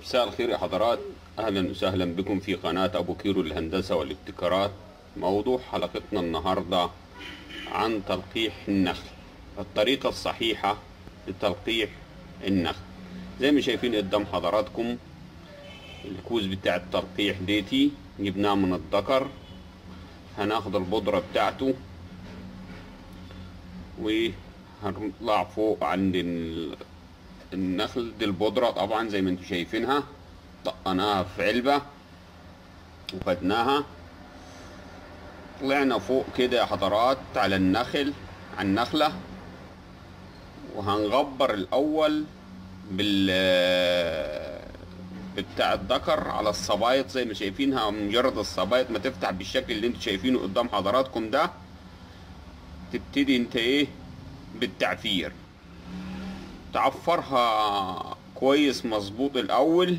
مساء الخير يا حضرات اهلا وسهلا بكم في قناة ابو كيرو للهندسة والابتكارات موضوع حلقتنا النهاردة عن تلقيح النخل الطريقة الصحيحة لتلقيح النخل زي ما شايفين قدام حضراتكم الكوز بتاع التلقيح ديتي جبناه من الذكر هناخد البودرة بتاعته وهنطلع فوق عند ال- النخل دي البودرة طبعا زي ما انتم شايفينها طقناها في علبة وخدناها طلعنا فوق كده يا حضرات على النخل على النخلة وهنغبر الأول بال بتاع الذكر على الصبايط زي ما شايفينها مجرد الصبايط ما تفتح بالشكل اللي انتوا شايفينه قدام حضراتكم ده تبتدي انت ايه بالتعفير تعفرها كويس مظبوط الاول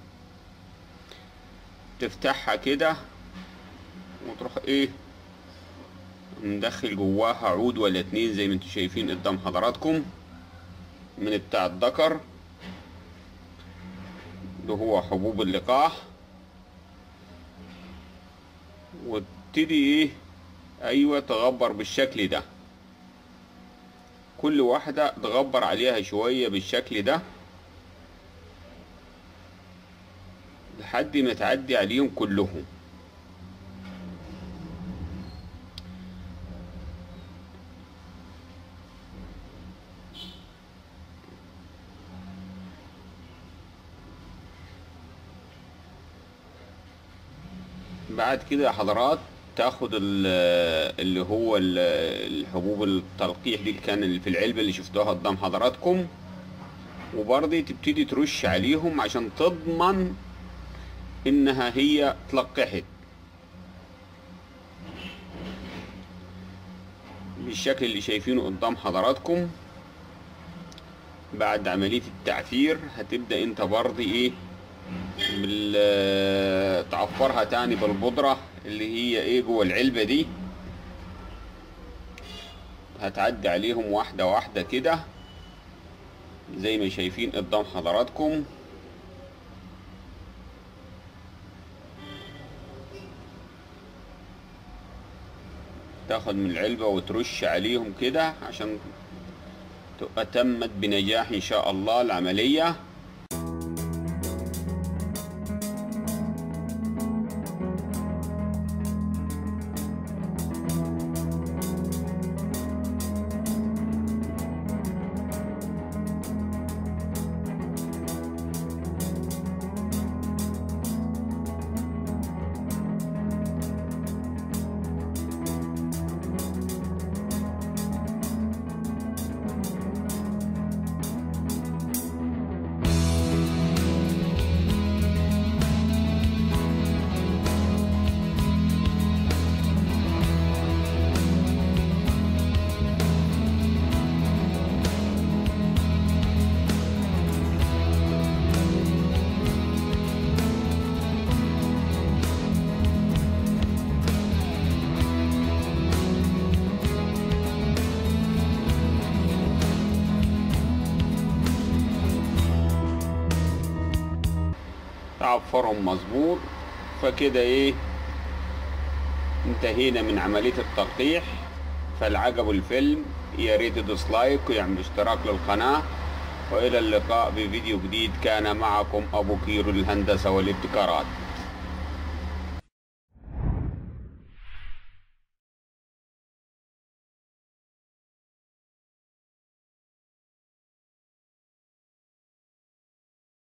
تفتحها كده وتروح ايه ندخل جواها عود ولا اتنين زي ما انتوا شايفين قدام حضراتكم من بتاع الذكر اللي هو حبوب اللقاح وتبتدي ايه ايوه تغبر بالشكل ده كل واحدة تغبر عليها شوية بالشكل ده لحد ما تعدي عليهم كلهم بعد كده يا حضرات تاخد ال- اللي هو ال- الحبوب التلقيح دي اللي كان اللي في العلبة اللي شفتوها قدام حضراتكم وبرضه تبتدي ترش عليهم عشان تضمن انها هي تلقحت بالشكل اللي شايفينه قدام حضراتكم بعد عملية التعفير هتبدأ انت برضه ايه بال- تعفرها تاني بالبودرة اللي هي ايه جوه العلبة دي هتعدي عليهم واحدة واحدة كده زي ما شايفين قدام حضراتكم تاخد من العلبة وترش عليهم كده عشان تبقى تمت بنجاح ان شاء الله العملية تعفرهم مظبوط فكده ايه انتهينا من عملية التلقيح فالعجب الفيلم يا ريت تدوس لايك ويعمل اشتراك للقناة والى اللقاء بفيديو جديد كان معكم ابو كيرو للهندسة والابتكارات